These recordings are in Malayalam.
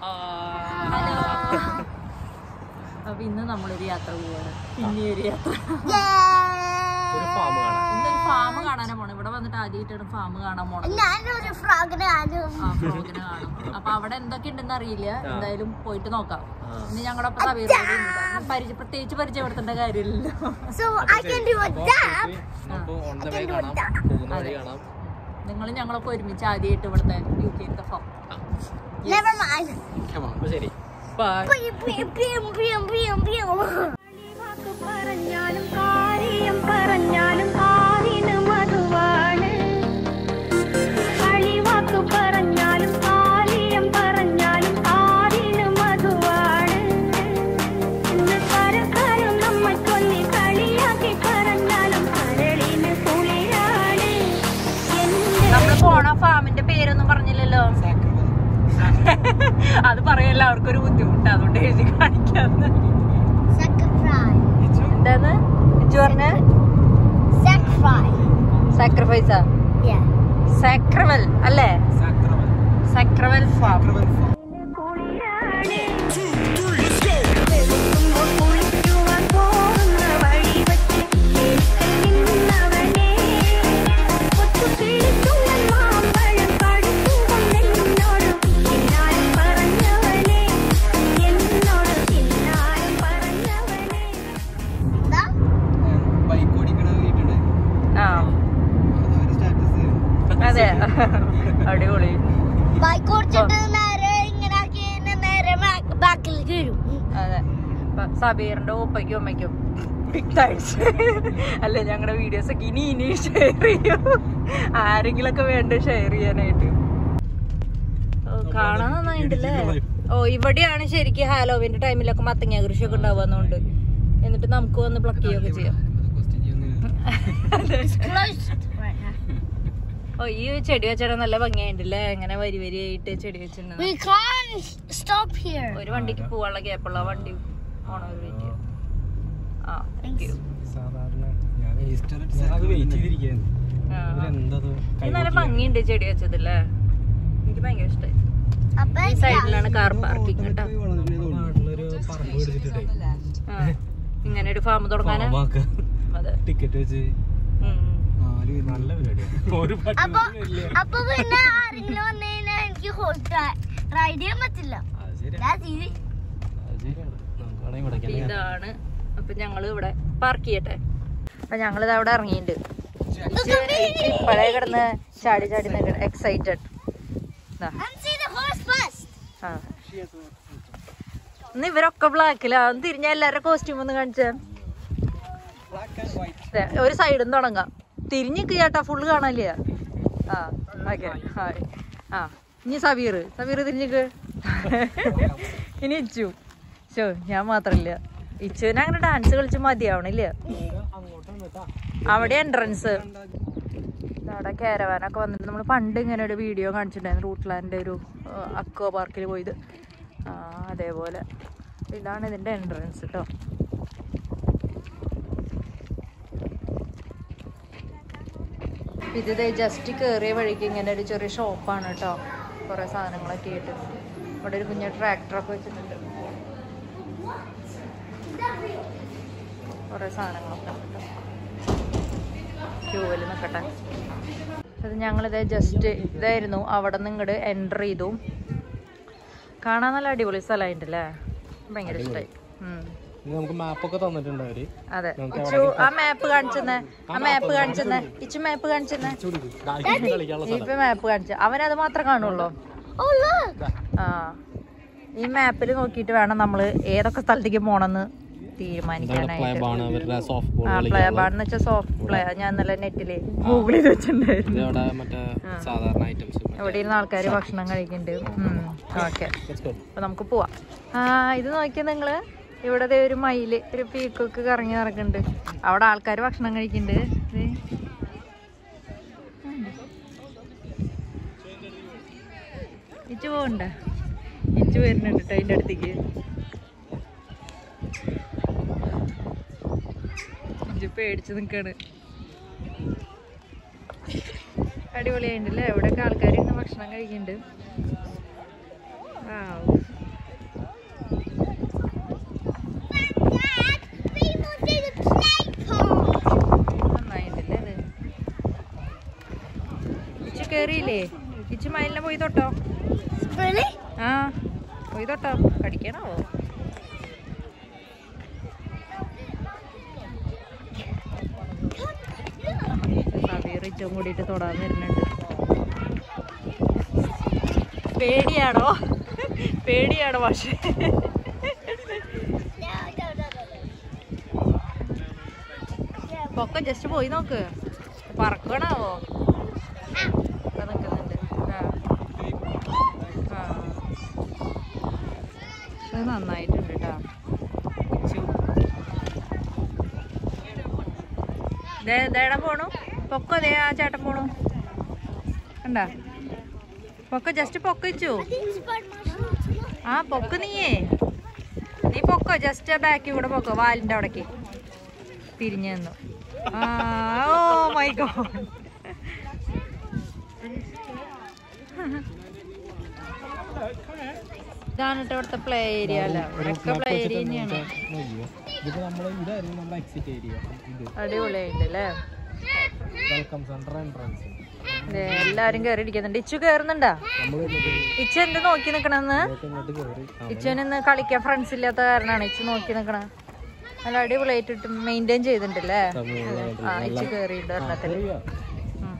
ഹലോ അപ്പൊ ഇന്ന് നമ്മളൊരു യാത്ര പോവാണ് പിന്നെ ഒരു യാത്ര ഒരു ഫാം കാണാൻ ഇന്നൊരു ഫാം കാണാനാ പോണം ഇവിടെ വന്നിട്ട് ആദ്യമായിട്ടാണ് ഫാം കാണാൻ പോണത് ഞാനൊരു ഫ്രോഗിന് ആദ്യം ആ ഫ്രോഗിനെ കാണും അപ്പൊ അവിടെ എന്തൊക്കെ ഉണ്ടെന്ന് അറിയില്ല എന്തായാലും പോയിട്ട് നോക്കാം ആ. ഇന്ന് ഞങ്ങളുടെ ഒപ്പം തവീർ പരിചയം പ്രത്യേകിച്ച് പരിചയപ്പെടുത്തേണ്ട കാര്യമില്ലല്ലോ So I can do a dab. നമുക്ക് ഓൺ ദ വേ കാണാം പോകുന്ന വഴി കാണാം നിങ്ങൾ ഞങ്ങളൊക്കെ ഒരുമിച്ച് ആദ്യമായിട്ട് ഇവിടുത്തെ യു കെയിലത്തെ ഫാം Never mind. അപ്പൊ ശരി bye Pew, pew, pew, pew, pew, pew. വാക്ക് പറഞ്ഞാലും കാര്യം പറഞ്ഞാലും കാതിന് മധുവാണ് കളിവാക്ക് പറഞ്ഞാലും കാര്യം പറഞ്ഞാലും കാതിന് മധുവാണ് ഇന്ന് കരക്കാരും നമ്മൾ കൊല്ലി കളിയാക്കി പറഞ്ഞാലും കരളിന് കുളിരാണ് എന്റെ നമ്മൾ പോണ ഫാമിന്റെ പേരൊന്നും പറഞ്ഞില്ലല്ലോ അത് പറയാൻ എല്ലാവർക്കും ഒരു ബുദ്ധിമുട്ട് അതുകൊണ്ട് എഴുതി കാണിക്കാന്ന് Sacrifice. എന്താന്ന് ഇച്ചു പറഞ്ഞ Sacrifice. സാക്രിഫൈസാ Yeah. സാക്രവൽ അല്ലേ സാക്രവൽ ഫാം കുളിരാണ് വെളുക്കുമ്പോൾ കുളിക്കുവാൻ പോകുന്ന വഴി വച്ച് കേൾക്കൽ നിന്നവനെ ഒത്തുകിളിത്തുള്ളൻ മാമ്പഴം കടുത്തുകൊണ്ടെന്നോട് കിന്നാരം പറഞ്ഞവനെ എന്നോട് കിന്നാരം പറഞ്ഞവനെ എന്താ? ബൈക്ക് ഓടിക്കണ വീട്ടുണ്ട് ആ അതൊരു സ്റ്റാറ്റസ് അതെ അടിപൊളി ബൈക്ക് ഓടിച്ചിട്ട് നേരെ ഇങ്ങനെ ആക്കി കഴിഞ്ഞാ നേരെ ബാക്കിൽ വീഴും അതെ ഇപ്പൊ സബീറിന്റെ ഉപ്പയ്ക്കും ഉമ്മയ്ക്കും ബിഗ് താങ്ക്സ് അല്ല ഞങ്ങളുടെ വീഡിയോസ് ഒക്കെ ഇനി ഇനി ഷെയർ ചെയ്യും ആരെങ്കിലും ഒക്കെ വേണ്ട ഷെയർ ചെയ്യാനായിട്ട് ഓ, കാണാൻ നന്നായിണ്ടല്ലേ ഓ ഇവിടെയാണ് ശരിക്കും ഹാലോവിന്റെ ടൈമിലൊക്കെ മത്തങ്ങ കൃഷിയൊക്കെ ഉണ്ടാവുന്നതുകൊണ്ട് എന്നിട്ട് നമുക്ക് വന്ന് പ്ലക്ക് ചെയ്യുകയൊക്കെ ചെയ്യാം ഓ ഈ ചെടി വെച്ചാൽ നല്ല ഭംഗിയായിണ്ടല്ലേ ഇങ്ങനെ വരി വരിയായിട്ട് ചെടി വെച്ചിട്ടുണ്ട് We can't stop here. ഒരു വണ്ടിക്ക് പോവാനുള്ള ഗ്യാപ്പുള്ള വണ്ടി പോണ ഒരു വെയിറ്റ് ആ താങ്ക് യു സാധാരണ ഞാൻ ഈസ്റ്റർ ഞാനത് വെയിറ്റ് ചെയ്തിരിക്കുകയാണ് ഇവരെന്തത് ഇത് നല്ല ഭംഗിയുണ്ട് ചെടി വെച്ചതല്ലേ എനിക്ക് ഭയങ്കര ഇഷ്ടമായി അപ്പൊ ഈ സൈഡിലാണ് കാർ പാർക്കിംഗ് കേട്ടോ നാട്ടിലൊരു പറമ്പ് പിടിച്ചിട്ടേ ആ, ഇങ്ങനെ ഒരു ഫാം തുടങ്ങാനാ അതെ ടിക്കറ്റ് വെച്ച് ഉം. നാല് പേര് നല്ല പരിപാടിയാണ് ഒരു അപ്പൊ അപ്പൊ പിന്നെ ആരെങ്കിലും വന്നു കഴിഞ്ഞാൽ എനിക്ക് ഹോസ്റ്റ് റൈഡ് ചെയ്യാൻ പറ്റില്ല അത് ശരിയാ That's easy. അത് ശരിയാണ് നമുക്ക് വേണമെങ്കിൽ ഇവിടെ അപ്പൊ ഇതാണ് അപ്പൊ ഞങ്ങള് ഇവിടെ പാർക്ക് ചെയ്യട്ടെ അപ്പൊ ഞങ്ങളിത് അവിടെ ഇറങ്ങിയിട്ടുണ്ട് ഇപ്പഴേ കിടന്ന് ചാടി ചാടി നിൽക്കണം excited And see the horse first. ആ ഇന്ന് ഇവരൊക്കെ ബ്ലാക്കിലാ ഒന്ന് തിരിഞ്ഞ എല്ലാവരുടെ കോസ്റ്റ്യൂം ഒന്ന് കാണിച്ചേ ദേ, ഒരു സൈഡിൽ തുടങ്ങാം തിരിഞ്ഞിക്ക് ചേട്ടാ ഫുള്ള് കാണാനില്ല ആ ഓക്കെ ഹായ് ആ ഇനി സബീർ സബീർ തിരിഞ്ഞിക്ക് ഇനി ഇച്ചു ഷോ ഞാൻ മാത്രല്ല ഇച്ചുവിന് അങ്ങനെ ഡാൻസ് കളിച്ച് മതിയാവണില്ല അവിടെ എൻട്രൻസ് അവിടെ കാരവാനൊക്കെ വന്നിട്ട് നമ്മൾ പണ്ട് ഇങ്ങനെ ഒരു വീഡിയോ കാണിച്ചിട്ടുണ്ടായിരുന്നു റൂട്ട്ലാൻഡ് ഒരു അക്വ പാർക്കിൽ പോയത് ആ അതേപോലെ ഇതാണ് ഇതിൻ്റെ എൻട്രൻസ് കേട്ടോ ഇത് ജസ്റ്റ് കയറിയ വഴിക്ക് ഇങ്ങനെ ഒരു ചെറിയ ഷോപ്പാണ് കേട്ടോ കുറേ സാധനങ്ങളൊക്കെ ആയിട്ട് ഇവിടെ ഒരു കുഞ്ഞ ട്രാക്ടറൊക്കെ വെച്ചിട്ടുണ്ട് കുറേ സാധനങ്ങളൊക്കെ ഉണ്ട് ക്യൂവിൽ നിൽക്കട്ടെ അത് ഞങ്ങളിത് ജസ്റ്റ് ഇതായിരുന്നു അവിടെ നിന്ന് ഇങ്ങോട്ട് എൻ്റർ ചെയ്തു കാണാൻ നല്ല അടിപൊളി സ്ഥലമായിട്ടല്ലേ ഭയങ്കര ഇഷ്ടമായി ഇത് നമുക്ക് മാപ്പൊക്കെ തന്നിട്ടുണ്ട് അവര് അതെ ഇച്ചു ആ മാപ്പ് കാണിച്ചെന്നേ ആ മാപ്പ് കാണിച്ചെന്നേ ഇച്ചു മാപ്പ് കാണിച്ചെന്നേ കളിക്കാനുള്ള ഇപ്പൊ മാപ്പ് കാണിച്ച അവനത് മാത്രമേ കാണുള്ളൂ Oh look. ആ ഈ മാപ്പിൽ നോക്കിയിട്ട് വേണം നമ്മൾ ഏതൊക്കെ സ്ഥലത്തേക്ക് പോണെന്ന് തീരുമാനിക്കാനായിട്ട് ആണ് അവരുടെ സോഫ്റ്റ് ബോൾ ആ പ്ലേ ബാർ എന്ന് വെച്ചാൽ സോഫ്റ്റ് പ്ലേ ഞാൻ ഇന്നലെ നെറ്റില് ഗൂഗിൾ ചെയ്ത് വെച്ചിട്ടുണ്ടായിരുന്നു അവിടെ മറ്റേ സാധാരണ ഐറ്റംസ് ഇവിടെ ഇരുന്ന് ആൾക്കാർ ഭക്ഷണം കഴിക്കുന്നുണ്ട് ഓക്കെ അപ്പൊ നമുക്ക് പോവാം ആ ഇത് നോക്കിയാ നിങ്ങള് ഇവിടെ ദേ ഒരു മയില് ഒരു പീക്കൊക്കെ കറങ്ങി നടക്കുന്നുണ്ട് അവിടെ ആൾക്കാർ ഭക്ഷണം കഴിക്കുന്നുണ്ട് ദേ. ഇച്ചു പോകണ്ട ഇച്ചു വരുന്നുണ്ട് കേട്ടോ അതിൻ്റെ അടുത്തേക്ക് ഇച്ചു പേടിച്ച് നിൽക്കാണ് അടിപൊളിയായിട്ടുണ്ടല്ലേ ഇവിടെയൊക്കെ ആൾക്കാർ ഇരുന്ന് ഭക്ഷണം കഴിക്കുന്നുണ്ട് Wow. ഇച്ചു മയിലിനെ പോയി തൊട്ടോ Really? ആ പോയി തൊട്ടോ കടിക്കണാവോ സബീറിച്ചും കൂടിയിട്ട് തൊടാൻ വരുന്നുണ്ട് പേടിയാണോ പേടിയാണോ പക്ഷേ No, no, no, no, no. പൊക്കം ജസ്റ്റ് പോയി നോക്ക് പറക്കണാവോ ഇവിടെ നിൽക്കുന്നുണ്ട് ആ ആ പക്ഷെ നന്നായിട്ടുണ്ട് കേട്ടോ ദേടാ പോണു പൊക്ക ദേ ആ ചേട്ടൻ പോണു കണ്ട പൊക്ക ജസ്റ്റ് പൊക്ക വെച്ചു I think it's about mushrooms. ആ പൊക്ക് നീയേ നീ പൊക്കോ ജസ്റ്റ് ബാക്കി കൂടെ പൊക്കോ വാലിന്റെ അവിടേക്ക് തിരിഞ്ഞു നിന്നു ആ ഓ മൈ ഗോഡ് ഇതാണ് കേട്ടോ ഇവിടുത്തെ പ്ലേ ഏരിയ അല്ല ഇവിടെയൊക്കെ പ്ലേ ഏരിയ തന്നെയാണ് ഇതിപ്പോ നമ്മള് ഇതായിരുന്നു നമ്മുടെ എക്സിറ്റ് ഏരിയ ഇത് അടിപൊളിയായിട്ട് അല്ലേ വെൽക്കം സെന്റർ എൻട്രൻസ് ദേ, എല്ലാരും കയറി ഇരിക്കുന്നുണ്ട് ഇച്ചു കയറുന്നുണ്ടാ നമ്മൾ ഇച്ചു എന്ത് നോക്കി നിക്കണെന്ന് ഇങ്ങോട്ട് കയറി ഇച്ചുവിന് ഇന്ന് കളിക്കാൻ ഫ്രണ്ട്സ് ഇല്ലാത്ത കാരണമാണ് ഇച്ചു നോക്കി നിക്കണ നല്ല അടിപൊളിയായിട്ട് മെയിൻറ്റെയിൻ ചെയ്തിട്ടുണ്ടല്ലേ ആ ഇച്ചു കയറിയിട്ട് ഒരെണ്ണത്തില് ഉം.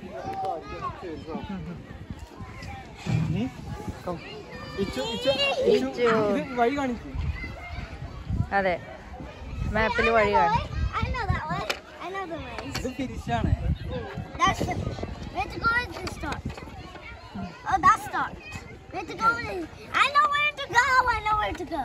ഇച്ചു. വഴി കാണിക്കും അതെ മാപ്പിൽ വഴി കാണും I know that one. I know the way. ഇത് ഫിനിഷാണ് That's the. We have to go at the start. Oh, that start. We have to go. In. I know where to go. I know where to go.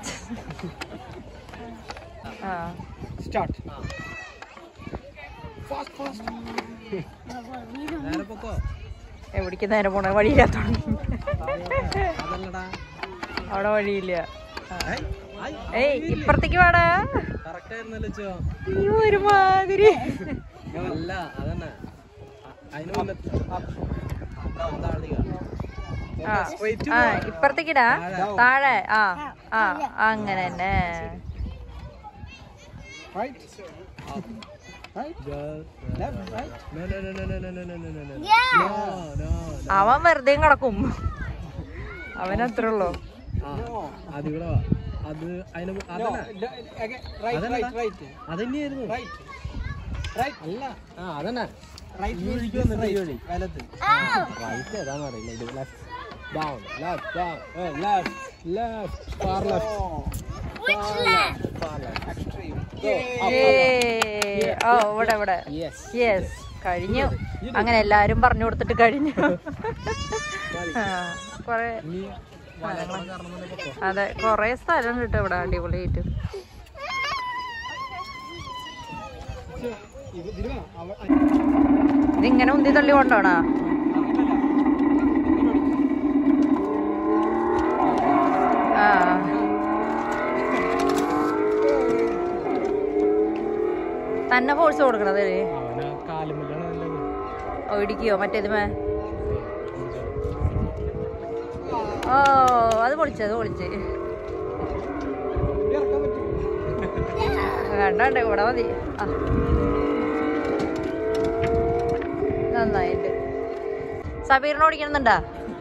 ആ സ്റ്റാർട്ട് ഫാസ്റ്റ് ഫാസ്റ്റ് നേരെ പൊക്കോ എവിടേക്ക് നേരെ പോണ വഴിയില്ലാത്തോണ്ട് അതല്ലടാ അവിടെ വഴിയില്ല ആ. ഏയ്, ആയ്, ഏയ് ഇപ്പുറത്തേക്ക് വാടാ correct ആയിരുന്നല്ലോ ചോ ഈ ഒരുമാതിരി അല്ല അതന്നെ അ- അതിന് മുന്നേ ആ ആ ഇപ്പുറത്തേക്കിടാ താഴെ ആ ആ അങ്ങനെ തന്നെ Yeah. അവൻ വെറുതെ കിടക്കും അവൻ അത്രേ ഉള്ളൂ അതിവിടെ വാ അത് അതിന് മു- അതന്നെ അതന്നെടാ. അതന്നെയായിരുന്നു അല്ല ആ അതന്നെ ഈ വഴിക്ക് വന്നിട്ട് ഈ വഴി Oh. റൈറ്റ് ഏതാന്ന് അറിയില്ല ഇത് left down left down left left far left Which left? Far left ഏയ്. ഓ ഇവിടെ ഇവിടെ യെസ് യെസ് കഴിഞ്ഞു അങ്ങനെ എല്ലാരും പറഞ്ഞു കൊടുത്തിട്ട് കഴിഞ്ഞു ആ, കൊറേ ഇനി വലകളെ കാരണം തന്നെ പൊക്കോ അതെ കൊറേ സ്ഥലം കിട്ടും ഇവിടെ അടിപൊളിയായിട്ട് ഇതിങ്ങനെ ഉന്തി തള്ളി കൊണ്ടോണോ ആ തന്നെ ഫോഴ്സ് കൊടുക്കണത് അവന് കാലുമല്ലാണ് നല്ലത് ഇടിക്കോ മറ്റേതുമേ ഓ അത് പൊളിച്ച് അത് പൊളിച്ച് വേണ്ട ഇവിടെ മതി ആ നന്നായിട്ട് സബീറിനെ ഓടിക്കണമെന്നുണ്ടാ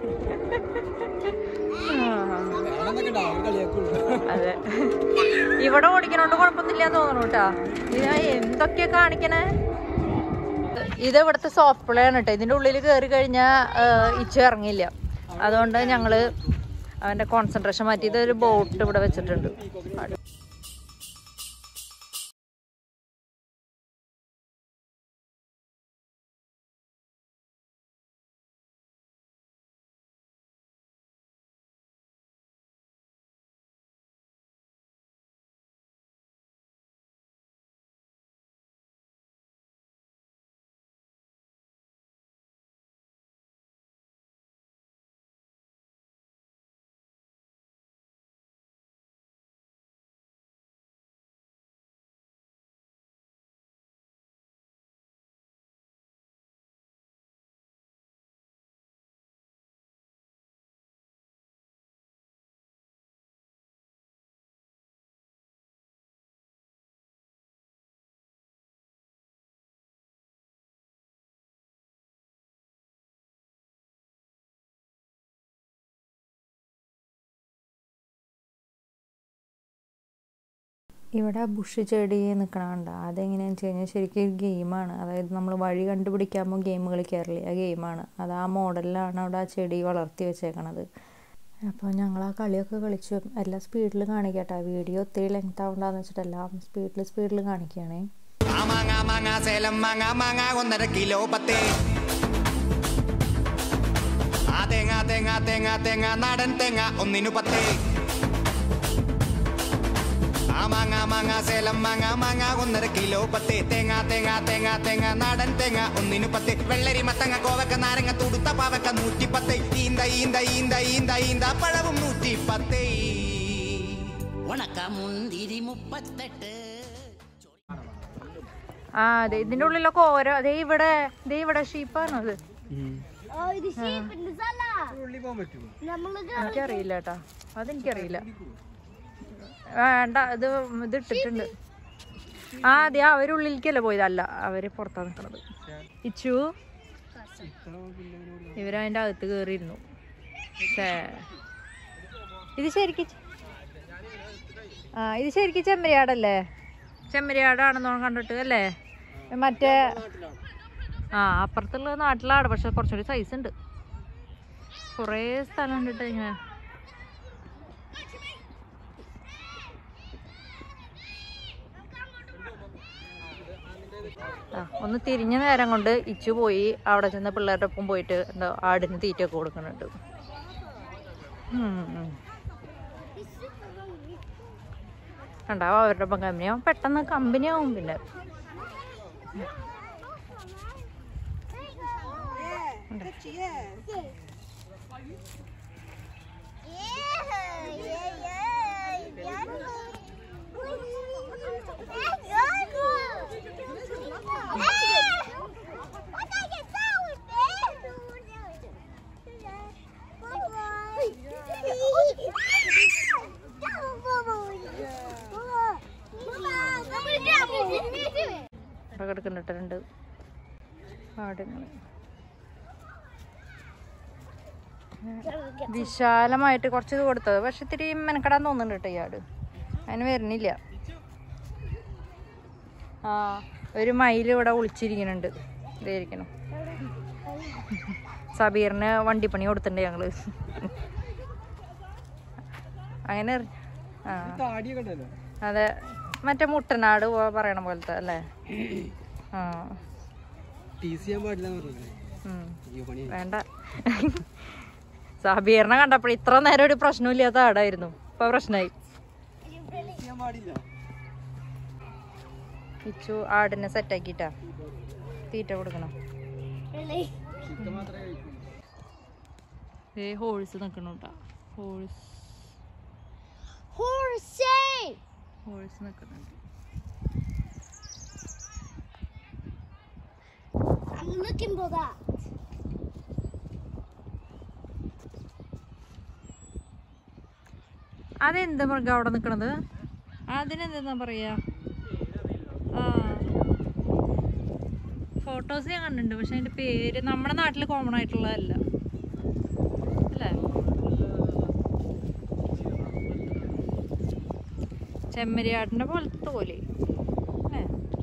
അതെ ഇവിടെ ഓടിക്കണോണ്ട് കുഴപ്പമൊന്നുമില്ല തോന്നണു കേട്ടാ ഇത് എന്തൊക്കെയാ കാണിക്കണേ ഇത് ഇവിടുത്തെ സോഫ്റ്റ് പ്ലേ ആണ് കേട്ടോ ഇതിന്റെ ഉള്ളിൽ കയറി കഴിഞ്ഞാൽ ഇച്ച ഇറങ്ങില്ല അതുകൊണ്ട് ഞങ്ങള് അവന്റെ കോൺസെൻട്രേഷൻ മാറ്റി ഇതൊരു ബോട്ട് ഇവിടെ വെച്ചിട്ടുണ്ട് ഇവിടെ ബുഷ് ചെടി നിൽക്കണുണ്ട് അതെങ്ങനെയാണെന്ന് വെച്ച് കഴിഞ്ഞാൽ ശരിക്കും ഒരു ഗെയിമാണ് അതായത് നമ്മൾ വഴി കണ്ടുപിടിക്കാകുമ്പോൾ ഗെയിം കളിക്കാറില്ലേ ആ ഗെയിമാണ് അത് ആ മോഡലിലാണ് അവിടെ ആ ചെടി വളർത്തി വെച്ചേക്കണത് അപ്പോൾ ഞങ്ങൾ ആ കളിയൊക്കെ കളിച്ചു എല്ലാം സ്പീഡിൽ കാണിക്കട്ടെ വീഡിയോ ഒത്തിരി ലെങ്ത് ആവണ്ടെന്ന് വെച്ചിട്ട് എല്ലാം സ്പീഡിൽ സ്പീഡിൽ കാണിക്കുകയാണേ ആ മാങ്ങ മാങ്ങ സേലം മാങ്ങ മാങ്ങ ഒന്നര കിലോ പത്തേ ആ തേങ്ങ തേങ്ങ തേങ്ങ തേങ്ങ നാടൻ തേങ്ങ ഒന്നിനു പത്തേ ആ മാങ്ങ മാങ്ങ സേലം മാങ്ങ മാങ്ങ ഒന്നര കിലോ പത്തേ തേങ്ങ തേങ്ങ തേങ്ങ തേങ്ങ നാടൻ തേങ്ങ ഒന്നിനു പത്തേ വെള്ളരി മത്തങ്ങ കോവക്ക നാരങ്ങ തുടുത്ത പാവക്ക നൂറ്റി പത്തേ ഈന്ത ഈന്ത ഈന്ത ഈന്ത ഈന്ത പഴവും നൂറ്റി പത്തേ ഉണക്കമുന്തിരി മുപ്പത്തെട്ട് ആ അതെ ഇതിന്റെ ഉള്ളിലൊക്കെ ഓരോ അതേ ഇവിടെ ദേ ഇവിടെ ഷീപ്പാണോ അത് Oh, the sheep in the cellar. ഉള്ളിൽ പോകാൻ പറ്റുമോ നമ്മൾക്ക് എനിക്കറിയില്ല കേട്ടാ അതെനിക്കറിയില്ല വേണ്ട ഇത് ഇത് ഇട്ടിട്ടുണ്ട് ആ അതെ അവരുള്ളിലേക്കല്ല പോയതല്ല അവര് പുറത്താ നിക്കണത് ഇച്ചു ഇവരതിന്റെ അകത്ത് കേറിയിരുന്നു ഛേ. ഇത് ശരിക്കും ചെ- ആ ഇത് ശരിക്കും ചെമ്മരിയാടല്ലേ ചെമ്മരിയാടാണെന്നോ കണ്ടിട്ട് അല്ലേ മറ്റേ ആ അപ്പുറത്തുള്ള നാട്ടിലാണ് പക്ഷെ കുറച്ചുകൂടി സൈസ് ഉണ്ട് കുറേ സ്ഥലം കണ്ടിട്ട് ഇങ്ങനെ ആ, ഒന്ന് തിരിഞ്ഞ നേരം കൊണ്ട് ഇച്ചു പോയി അവിടെ ചെന്ന് പിള്ളേരുടെ ഒപ്പം പോയിട്ട് എന്താ ആടിന് തീറ്റയൊക്കെ കൊടുക്കുന്നുണ്ട് ഉം. ഉണ്ടാവും അവരുടെ ഒപ്പം കമ്പനിയാവും പെട്ടെന്ന് കമ്പനിയാവും പിന്നെ അവിടെ കിടക്കുന്നുണ്ട് ആടുങ്ങൾ വിശാലമായിട്ട് കുറച്ച് ഇത് കൊടുത്തത് പക്ഷെ ഇത്തിരി മെനക്കെടാൻ തോന്നുന്നുണ്ട് കേട്ടോ ഇയാട് അതിന് വരുന്നില്ല ആ ഒരു മയിൽ ഇവിടെ ഒളിച്ചിരിക്കുന്നുണ്ട് ഇതായിരിക്കണം സബീറിന് വണ്ടിപ്പണി കൊടുത്തിട്ടുണ്ട് ഞങ്ങള് അങ്ങനെ എറി- ആ താടിയൊക്കെ ഉണ്ടല്ലോ അതെ മറ്റേ മുട്ടനാട് പോ- പറയണ പോലത്തെ അല്ലേ ആ ടി സി ചെയ്യാൻ പാടില്ല എന്ന് പറഞ്ഞില്ലേ ഉം. അയ്യോ പണി വേണ്ട സബീറിനെ കണ്ടപ്പോൾ ഇത്ര നേരം ഒരു പ്രശ്നമില്ലാത്ത ആടായിരുന്നു ഇപ്പൊ പ്രശ്നമായി ചെയ്യാൻ പാടില്ല ഇച്ചു ആടിനെ സെറ്റാക്കിട്ടാ തീറ്റ കൊടുക്കണം ചിക്കൻ മാത്രമേ കഴിക്കൂ ഏ ഹോഴ്സ് നിൽക്കണം കേട്ടാ ഹോഴ്സ് Horsey! ഹോഴ്സ് നിൽക്കുന്നുണ്ട് I'm looking for that. അതെന്താ മൃഗം അവിടെ നിൽക്കണത് അതിനെന്താ പറയാ ആ ഫോട്ടോസ് ഞാൻ കണ്ടിട്ടുണ്ട് പക്ഷെ അതിന്റെ പേര് നമ്മുടെ നാട്ടിൽ കോമൺ ആയിട്ടുള്ളതല്ല അല്ലേ ചെമ്മരിയാടിന്റെ പോലത്തെ തോല് അല്ലേ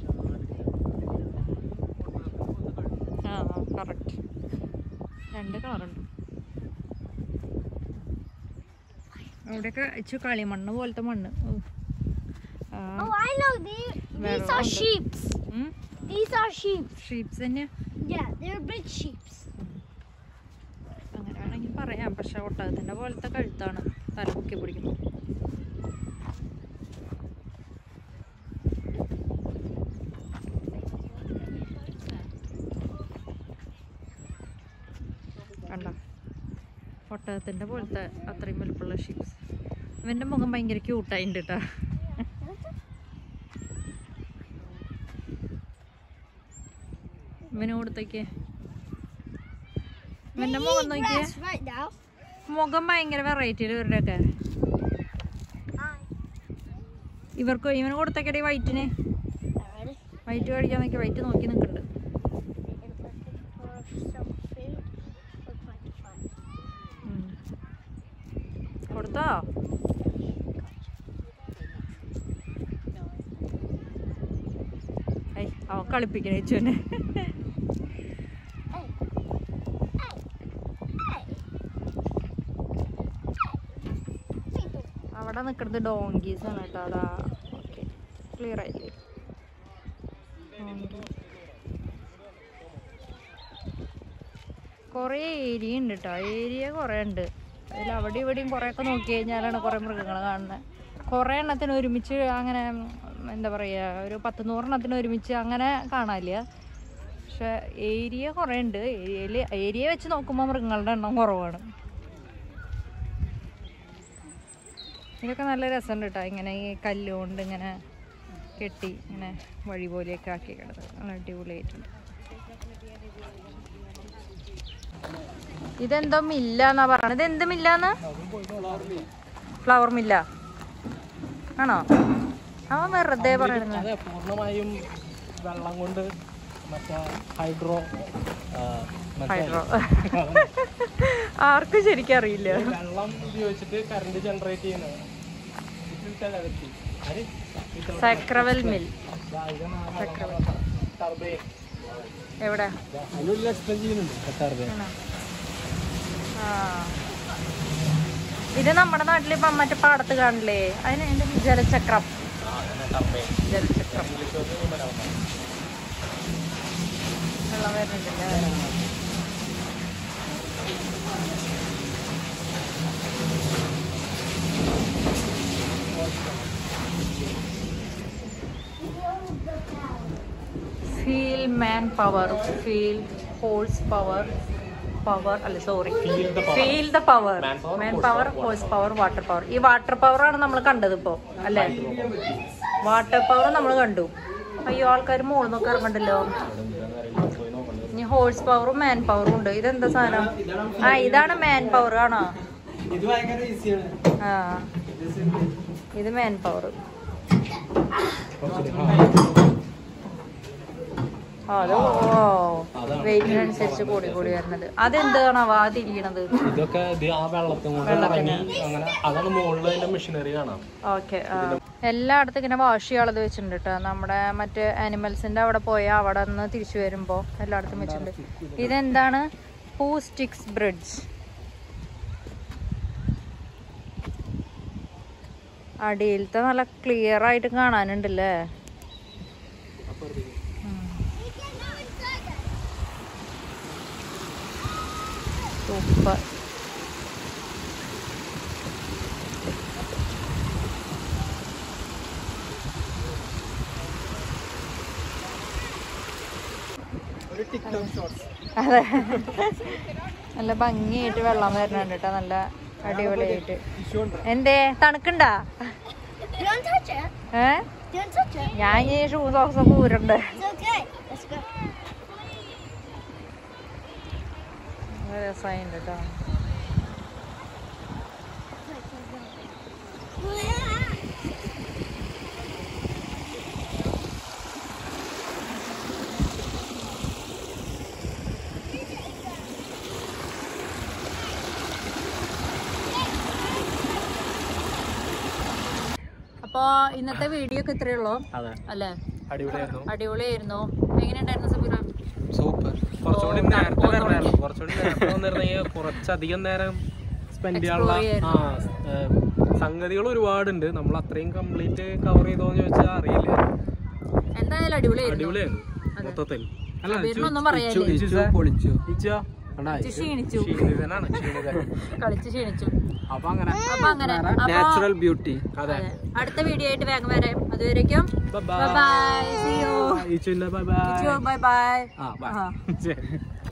ആ കറക്റ്റ് രണ്ട് കളറുണ്ട് അവിടെയൊക്കെ ഇച്ചിരി കളിമണ്ണ് പോലത്തെ മണ്ണ് ഓ. ആ, Oh, I know. They, these are Well, sheeps. ഉം. These are sheep. ഷീപ്സ് തന്നെ Yeah, they're big sheeps. അങ്ങനെ വേണമെങ്കിൽ പറയാം പക്ഷെ ഒട്ടകത്തിന്റെ പോലത്തെ കഴുത്താണ് തല പൊക്കി പിടിക്കുന്നത് കണ്ട ഒട്ടകത്തിന്റെ പോലത്തെ അത്രയും വലുപ്പമുള്ള ഷീപ്സ് ഇവന്റെ മുഖം ഭയങ്കര ക്യൂട്ടായിട്ടുണ്ട് കേട്ടാ ഇവന് കൊടുത്തേക്ക് ഇവന്റെ മുഖം നോക്കിയേ Grass right now. മുഖം ഭയങ്കര വെറൈറ്റി ഇവരുടെയൊക്കെ ഇവർക്ക് ഇവന് കൊടുത്തേക്കടി വൈറ്റിന് Alrighty. വൈറ്റ് കഴിക്കാൻ നോക്കി വൈറ്റ് നോക്കി നിൽക്കുന്നുണ്ട് For some food. We're trying to find. കൊടുത്തോ കളിപ്പിക്കണേ ഇച്ചുവിനെ അവിടെ നിൽക്കുന്നത് ഡോങ്കീസ് ആണ് കേട്ടോ അതാ ഓക്കെ ക്ലിയർ ആയില്ലേ ഡോങ്കി കുറേ ഏരിയ ഉണ്ട് കേട്ടോ ഏരിയ കുറേ ഉണ്ട് അതിൽ അവിടെ ഇവിടെയും കുറേ ഒക്കെ നോക്കി കഴിഞ്ഞാലാണ് കുറേ മൃഗങ്ങൾ കാണുന്നത് കുറേ എണ്ണത്തിന് ഒരുമിച്ച് അങ്ങനെ ഉം, എന്താ പറയുക ഒരു പത്ത് നൂറെണ്ണത്തിന് ഒരുമിച്ച് അങ്ങനെ കാണാനില്ല പക്ഷെ ഏരിയ കുറേ ഉണ്ട് ഏരിയയിൽ ഏരിയ വെച്ച് നോക്കുമ്പോൾ മൃഗങ്ങളുടെ എണ്ണം കുറവാണ് ഇതൊക്കെ നല്ല രസമുണ്ട് കേട്ടോ ഇങ്ങനെ ഈ കല്ലുകൊണ്ട് ഇങ്ങനെ കെട്ടി ഇങ്ങനെ വഴി പോലെയൊക്കെ ആക്കി കിടന്നത് നല്ല അടിപൊളിയായിട്ടുണ്ട് ഇതെന്തോ മില്ല എന്നാ പറയണത് ഇത് എന്ത് മില്ലാന്ന് ഫ്ലവർ മില്ല ആണോ അവൻ വെറുതെ പറയണത് അതെ പൂർണ്ണമായും വെള്ളം കൊണ്ട് മറ്റേ ഹൈഡ്രോ ഹൈഡ്രോ ആർക്കും ശരിക്കും അറിയില്ല വെള്ളം ഉപയോഗിച്ചിട്ട് കറണ്ട് ജനറേറ്റ് ചെയ്യുന്നത് സക്രവൽ മിൽ ടർബൈൻ എവിടെ അതിനുള്ളിൽ എക്സ്പ്ലെയിൻ ചെയ്യുന്നുണ്ട് ടർബൈൻ ആണോ? ആ ഇത് നമ്മുടെ നാട്ടിൽ ഇപ്പം മറ്റേ പാടത്ത് കാണില്ലേ അതിന് എന്ത് ജലചക്രം ജലചക്രം വെള്ളം വരുന്നുണ്ടല്ലേ feel man power feel holes power power അല്ല sorry feel the power man power holes power water power ഈ വാട്ടർ പവർ ആണ് നമ്മൾ കണ്ടത് ഇപ്പോ അല്ലേ വാട്ടർ പവർ നമ്മൾ കണ്ടു അയ്യോ ആൾക്കാർ മുകളിൽ നോക്കി ഇറങ്ങണ്ടല്ലോ ഇനി ഹോഴ്സ് പവറും മാൻ പവറും ഉണ്ട് ഇതെന്താ സാധനം ആ ഇതാണ് മാൻ പവർ ആണോ ഇത് ഭയങ്കര ഈസിയാണ് ആ ഇത് മാൻ പവർ അത് ഓ വെയിറ്റിനനുസരിച്ച് കൂടി കൂടി വരുന്നത് അതെന്താണാവോ ആ തിരിയണത് ഇതൊക്കെ ഇത് ആ വെള്ളത്തും കൊണ്ട് വെള്ളത്തിന്. ഇറങ്ങി അങ്ങനെ അതാണ് മുകളിൽ അതിന്റെ മെഷീനറി കാണാം ഓക്കെ എല്ലായിടത്തും ഇങ്ങനെ വാഷ് ചെയ്യാനുള്ളത് വെച്ചിട്ടുണ്ട് കേട്ടോ നമ്മുടെ മറ്റ് ആനിമൽസിന്റെ അവിടെ പോയാൽ അവിടെ നിന്ന് തിരിച്ചു വരുമ്പോൾ എല്ലായിടത്തും വെച്ചിട്ടുണ്ട് ഇതെന്താണ് പൂ സ്റ്റിക്സ് ബ്രിഡ്ജ് അടിയിലത്തെ നല്ല ക്ലിയർ ആയിട്ട് കാണാനുണ്ടല്ലേ സൂപ്പർ അതെ നല്ല ഭംഗിയായിട്ട് വെള്ളം വരുന്നുണ്ട് കേട്ടോ നല്ല അടിപൊളിയായിട്ട് എന്തേ തണുക്കണ്ടാ You don't touch it. ഏ You don't touch it. ഞാൻ ഈ ഷൂ സോക്സ് ഒക്കെ ഊരുണ്ട് It's okay. Let's go. നല്ല രസമായിട്ടുണ്ട് കേട്ടോ അപ്പോ ഇന്നത്തെ വീഡിയോ ഒക്കെ ഇത്രയേ ഉള്ളൂ അതെ അല്ലേ അടിപൊളിയായിരുന്നു അടിപൊളിയായിരുന്നു എങ്ങനെയുണ്ടായിരുന്നു സബീറ സൂപ്പർ കുറച്ചുകൂടി നേരത്തെ വരണമായിരുന്നു കുറച്ചുകൂടി നേരത്തെ വന്നിരുന്നെങ്കിൽ കുറച്ചധികം നേരം സ്പെൻഡ് ചെയ്യാനുള്ള ആ ഏഹ്, സംഗതികൾ ഒരുപാടുണ്ട് നമ്മൾ അത്രയും കംപ്ലീറ്റ് കവർ ചെയ്തോന്ന് ചോദിച്ചാൽ അറിയില്ല എന്തായാലും അടിപൊളിയായിരുന്നു അടിപൊളിയായിരുന്നു മൊത്തത്തിൽ അല്ല സബീറിനൊന്നും പറയാനില്ലേ പൊളിച്ചു ഇച്ചോ കണ്ടാ, ഇച്ച് ക്ഷീണിച്ചു ക്ഷീണിതനാണ് ക്ഷീണിതൻ കളിച്ച് ക്ഷീണിച്ചു അപ്പൊ അങ്ങനെ അപ്പൊ അങ്ങനെ അപ്പൊ നാച്ചുറൽ ബ്യൂട്ടി അതെ അതെ. അടുത്ത വീഡിയോ ആയിട്ട് വേഗം വരാം അതുവരേക്കും Bye bye. Bye see you ഇച്ചുവിന്റെ ബൈ ബൈ ബൈ ബൈ ആ ബൈ ആ. ശരി